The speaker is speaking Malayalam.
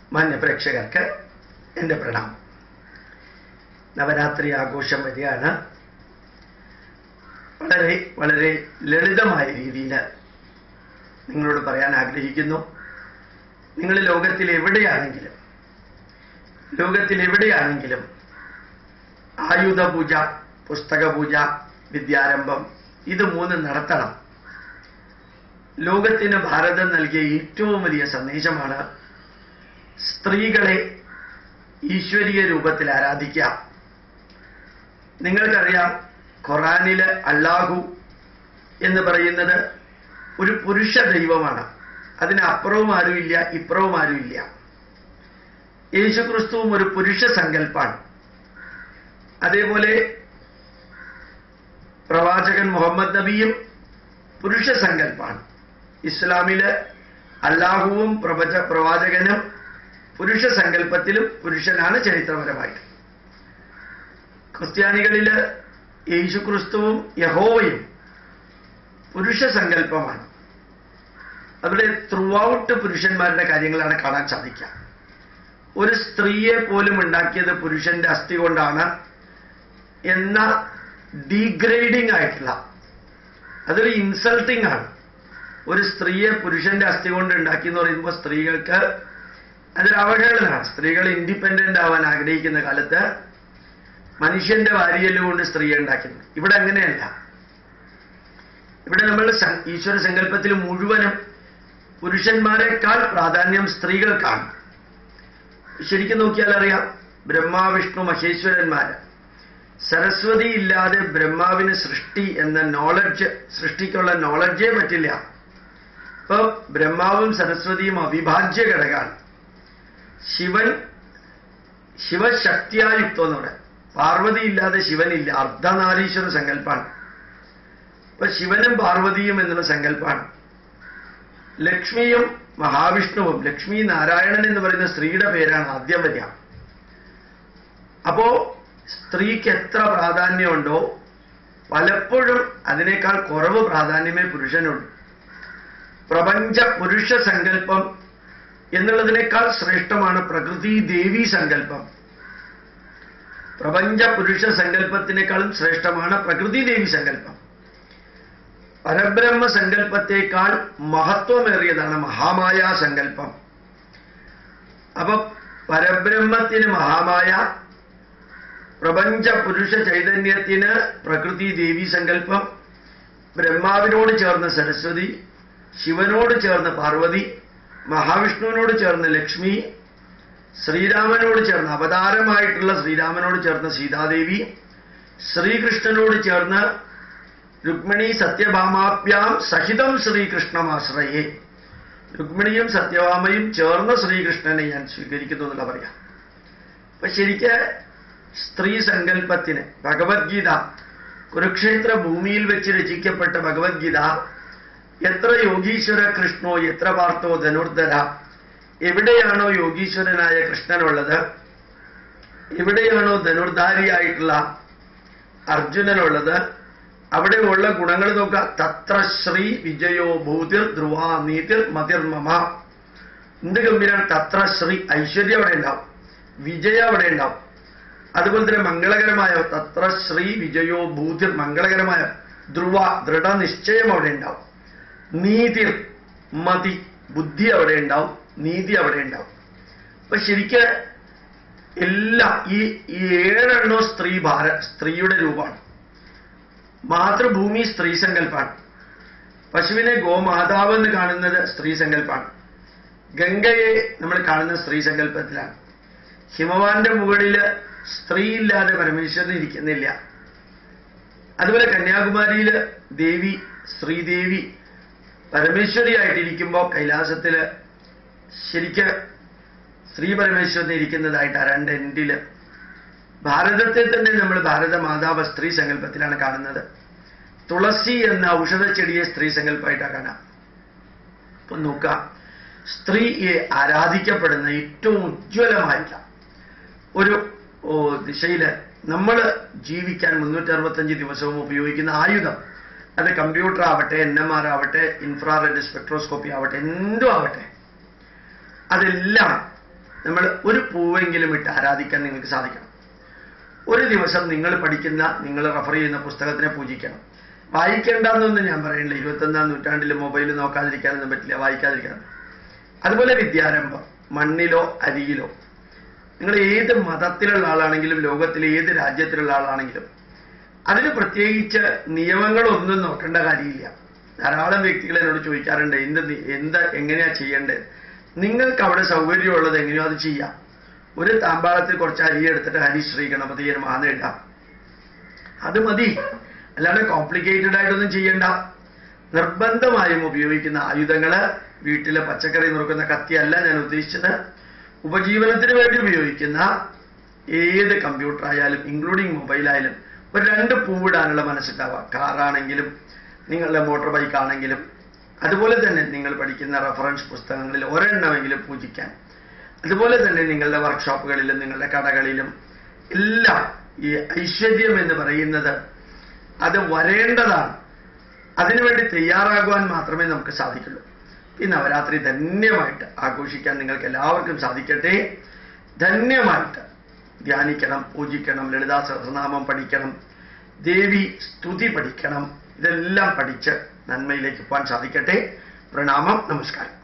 മാന്യ പ്രേക്ഷകർക്ക് എൻ്റെ പ്രണാമം നവരാത്രി ആഘോഷം വരികയാണ് വളരെ വളരെ ലളിതമായ രീതിയിൽ നിങ്ങളോട് പറയാൻ ആഗ്രഹിക്കുന്നു നിങ്ങൾ ലോകത്തിൽ എവിടെയാണെങ്കിലും ലോകത്തിൽ എവിടെയാണെങ്കിലും ആയുധ പൂജ പുസ്തക പൂജ വിദ്യാരംഭം ഇത് മൂന്ന് നടത്തണം ലോകത്തിന് ഭാരതം നൽകിയ ഏറ്റവും വലിയ സന്ദേശമാണ് സ്ത്രീകളെ ഈശ്വരീയ രൂപത്തിൽ ആരാധിക്കാം നിങ്ങൾക്കറിയാം ഖുറാനില് അള്ളാഹു എന്ന് പറയുന്നത് ഒരു പുരുഷ ദൈവമാണ് അതിന് അപ്പുറവും ആരുമില്ല ഇപ്പുറവും ആരുമില്ല യേശുക്രിസ്തുവും ഒരു പുരുഷ സങ്കല്പാണ് അതേപോലെ പ്രവാചകൻ മുഹമ്മദ് നബിയും പുരുഷ സങ്കല്പാണ് ഇസ്ലാമില് അള്ളാഹുവും പ്രവച പ്രവാചകനും പുരുഷ സങ്കല്പത്തിലും പുരുഷനാണ് ചരിത്രപരമായിട്ട് ക്രിസ്ത്യാനികളില് യേശുക്രിസ്തുവും യഹോവയും പുരുഷ സങ്കല്പമാണ് അവിടെ ത്രൂ ഔട്ട് പുരുഷന്മാരുടെ കാര്യങ്ങളാണ് കാണാൻ സാധിക്കുക ഒരു സ്ത്രീയെ പോലും ഉണ്ടാക്കിയത് പുരുഷന്റെ അസ്ഥി കൊണ്ടാണ് എന്ന ഡീഗ്രേഡിംഗ് ആയിട്ടുള്ള അതൊരു ഇൻസൾട്ടിംഗ് ആണ് ഒരു സ്ത്രീയെ പുരുഷന്റെ അസ്ഥി കൊണ്ട് ഉണ്ടാക്കി എന്ന് പറയുമ്പോൾ സ്ത്രീകൾക്ക് അതൊരു അവഹേളനമാണ് സ്ത്രീകൾ ഇൻഡിപെൻഡന്റ് ആവാൻ ആഗ്രഹിക്കുന്ന കാലത്ത് മനുഷ്യന്റെ വാരിയല് കൊണ്ട് സ്ത്രീയെ ഉണ്ടാക്കുന്നത് ഇവിടെ അങ്ങനെയല്ല ഇവിടെ നമ്മൾ സ- ഈശ്വര സങ്കല്പത്തിൽ മുഴുവനും പുരുഷന്മാരെക്കാൾ പ്രാധാന്യം സ്ത്രീകൾക്കാണ് ശരിക്കും നോക്കിയാൽ അറിയാം ബ്രഹ്മാവിഷ്ണു മഹേശ്വരന്മാര് സരസ്വതി ഇല്ലാതെ ബ്രഹ്മാവിന് സൃഷ്ടി എന്ന നോളജ് സൃഷ്ടിക്കുള്ള നോളജേ പറ്റില്ല ഇപ്പൊ ബ്രഹ്മാവും സരസ്വതിയും അവിഭാജ്യ ഘടകമാണ് ശിവൻ ശിവശക്തിയായുക്തം എന്ന് പറയാം പാർവതി ഇല്ലാതെ ശിവനില്ല അർദ്ധനാരീശ്വര സങ്കല്പാണ് ഇപ്പൊ ശിവനും പാർവതിയും എന്നുള്ള സങ്കല്പാണ് ലക്ഷ്മിയും മഹാവിഷ്ണുവും ലക്ഷ്മി നാരായണൻ എന്ന് പറയുന്ന സ്ത്രീയുടെ പേരാണ് ആദ്യം വരിക അപ്പോ സ്ത്രീക്ക് എത്ര പ്രാധാന്യമുണ്ടോ പലപ്പോഴും അതിനേക്കാൾ കുറവ് പ്രാധാന്യമേ പുരുഷനുള്ളൂ പ്രപഞ്ച പുരുഷ സങ്കല്പം എന്നുള്ളതിനേക്കാൾ ശ്രേഷ്ഠമാണ് പ്രകൃതി ദേവി സങ്കല്പം പ്രപഞ്ച പുരുഷ സങ്കല്പത്തിനേക്കാളും ശ്രേഷ്ഠമാണ് പ്രകൃതി ദേവി സങ്കല്പം പരബ്രഹ്മ സങ്കല്പത്തെക്കാൾ മഹത്വമേറിയതാണ് മഹാമായ സങ്കല്പം അപ്പൊ പരബ്രഹ്മത്തിന് മഹാമായ പ്രപഞ്ച പുരുഷ ചൈതന്യത്തിന് പ്രകൃതി ദേവി സങ്കല്പം ബ്രഹ്മാവിനോട് ചേർന്ന സരസ്വതി ശിവനോട് ചേർന്ന പാർവതി മഹാവിഷ്ണുവിനോട് ചേർന്ന ലക്ഷ്മി ശ്രീരാമനോട് ചേർന്ന് അവതാരമായിട്ടുള്ള ശ്രീരാമനോട് ചേർന്ന സീതാദേവി ശ്രീകൃഷ്ണനോട് ചേർന്ന് രുക്മിണി സത്യഭാമാഭ്യാം സഹിതം ശ്രീകൃഷ്ണമാശ്രയേ രുക്മിണിയും സത്യഭാമയും ചേർന്ന ശ്രീകൃഷ്ണനെ ഞാൻ സ്വീകരിക്കുന്നു എന്നുള്ള പറയാം അപ്പൊ ശരിക്ക് സ്ത്രീ സങ്കല്പത്തിന് ഭഗവത്ഗീത കുരുക്ഷേത്ര ഭൂമിയിൽ വെച്ച് രചിക്കപ്പെട്ട ഭഗവത്ഗീത എത്ര യോഗീശ്വര കൃഷ്ണോ എത്ര പാർത്ഥോ ധനുർധര എവിടെയാണോ യോഗീശ്വരനായ കൃഷ്ണനുള്ളത് എവിടെയാണോ ധനുർധാരിയായിട്ടുള്ള അർജുനനുള്ളത് അവിടെയുള്ള ഗുണങ്ങൾ നോക്കുക തത്ര ശ്രീ വിജയോ ഭൂതിർ ധ്രുവ നീതിർ മതിർമമ എന്ത് ഗംഭീരാണ് തത്ര ശ്രീ ഐശ്വര്യം അവിടെ ഉണ്ടാവും വിജയം അവിടെ ഉണ്ടാവും അതുപോലെ തന്നെ മംഗളകരമായ തത്ര ശ്രീ വിജയോ ഭൂതിർ മംഗളകരമായ ധ്രുവ ദൃഢനിശ്ചയം അവിടെ ഉണ്ടാവും നീതി മതി ബുദ്ധി അവിടെ ഉണ്ടാവും നീതി അവിടെ ഉണ്ടാവും അപ്പൊ ശരിക്ക് എല്ലാം ഈ ഈ ഏഴെണ്ണോ സ്ത്രീ ഭാര സ്ത്രീയുടെ രൂപമാണ് മാതൃഭൂമി സ്ത്രീ സങ്കല്പാണ് പശുവിനെ ഗോമാതാവ് എന്ന് കാണുന്നത് സ്ത്രീ സങ്കല്പാണ് ഗംഗയെ നമ്മൾ കാണുന്ന സ്ത്രീ സങ്കല്പത്തിലാണ് ഹിമവാന്റെ മുകളില് സ്ത്രീ ഇല്ലാതെ പരമേശ്വരൻ ഇരിക്കുന്നില്ല അതുപോലെ കന്യാകുമാരിയില് ദേവി ശ്രീദേവി പരമേശ്വരിയായിട്ടിരിക്കുമ്പോൾ കൈലാസത്തില് ശരിക്ക് ശ്രീ പരമേശ്വരൻ ഇരിക്കുന്നതായിട്ട് രണ്ട് എൻഡില് ഭാരതത്തെ തന്നെ നമ്മൾ ഭാരത മാതാവ് സ്ത്രീ സങ്കല്പത്തിലാണ് കാണുന്നത് തുളസി എന്ന ഔഷധ ചെടിയെ സ്ത്രീ സങ്കല്പമായിട്ടാണ് കാണാം അപ്പൊ നോക്കാം സ്ത്രീയെ ആരാധിക്കപ്പെടുന്ന ഏറ്റവും ഉജ്ജ്വലമായിട്ടുള്ള ഒരു ഓ, ദിശയില് നമ്മൾ ജീവിക്കാൻ മുന്നൂറ്റി അറുപത്തഞ്ച് ദിവസവും ഉപയോഗിക്കുന്ന ആയുധം അത് കമ്പ്യൂട്ടർ ആവട്ടെ എൻ എം ആർ ആവട്ടെ ഇൻഫ്രാറെഡ് സ്പെക്ട്രോസ്കോപ്പി ആവട്ടെ എന്തും ആവട്ടെ അതെല്ലാം നമ്മൾ ഒരു പൂവെങ്കിലും ഇട്ട് ആരാധിക്കാൻ നിങ്ങൾക്ക് സാധിക്കണം ഒരു ദിവസം നിങ്ങൾ പഠിക്കുന്ന നിങ്ങൾ റെഫർ ചെയ്യുന്ന പുസ്തകത്തിനെ പൂജിക്കണം വായിക്കേണ്ടെന്നൊന്നും ഞാൻ പറയണില്ല ഇരുപത്തൊന്നാം നൂറ്റാണ്ടിൽ മൊബൈൽ നോക്കാതിരിക്കാനൊന്നും പറ്റില്ല വായിക്കാതിരിക്കണം അതുപോലെ വിദ്യാരംഭം മണ്ണിലോ അരിയിലോ നിങ്ങൾ ഏത് മതത്തിലുള്ള ആളാണെങ്കിലും ലോകത്തിലെ ഏത് രാജ്യത്തിലുള്ള ആളാണെങ്കിലും അതിന് പ്രത്യേകിച്ച് നിയമങ്ങളൊന്നും നോക്കേണ്ട കാര്യമില്ല ധാരാളം വ്യക്തികൾ എന്നോട് ചോദിക്കാറുണ്ട് എന്ത് നി- എന്താ എങ്ങനെയാ ചെയ്യേണ്ടത് നിങ്ങൾക്ക് അവിടെ സൗകര്യമുള്ളത് എങ്ങനെയോ അത് ചെയ്യാം ഒരു താമ്പാളത്തിൽ കുറച്ച് അരി എടുത്തിട്ട് ഹരി ശ്രീ ഗണപതിയെ മാന ഇടാം അത് മതി അല്ലാതെ കോംപ്ലിക്കേറ്റഡ് ആയിട്ടൊന്നും ചെയ്യണ്ട നിർബന്ധമായും ഉപയോഗിക്കുന്ന ആയുധങ്ങള് വീട്ടിലെ പച്ചക്കറി നുറുക്കുന്ന കത്തിയല്ല ഞാൻ ഉദ്ദേശിച്ചത് ഉപജീവനത്തിന് വേണ്ടി ഉപയോഗിക്കുന്ന ഏത് കമ്പ്യൂട്ടർ ആയാലും ഇൻക്ലൂഡിങ് മൊബൈൽ ആയാലും ഒരു രണ്ട് പൂവിടാനുള്ള മനസ്സുണ്ടാവുക കാറാണെങ്കിലും നിങ്ങളുടെ മോട്ടോർ ബൈക്ക് ആണെങ്കിലും അതുപോലെ തന്നെ നിങ്ങൾ പഠിക്കുന്ന റെഫറൻസ് പുസ്തകങ്ങളിൽ ഒരെണ്ണമെങ്കിലും പൂജിക്കാൻ അതുപോലെ തന്നെ നിങ്ങളുടെ വർക്ക്ഷോപ്പുകളിലും നിങ്ങളുടെ കടകളിലും എല്ലാം ഈ ഐശ്വര്യം എന്ന് പറയുന്നത് അത് വരേണ്ടതാണ് അതിനുവേണ്ടി തയ്യാറാകുവാൻ മാത്രമേ നമുക്ക് സാധിക്കുള്ളൂ ഈ നവരാത്രി ധന്യമായിട്ട് ആഘോഷിക്കാൻ നിങ്ങൾക്ക് എല്ലാവർക്കും സാധിക്കട്ടെ ധന്യമായിട്ട് ധ്യാനിക്കണം പൂജിക്കണം ലളിതാ സഹസ്രനാമം പഠിക്കണം ദേവി സ്തുതി പഠിക്കണം ഇതെല്ലാം പഠിച്ച് നന്മയിലേക്ക് പോകാൻ സാധിക്കട്ടെ പ്രണാമം നമസ്കാരം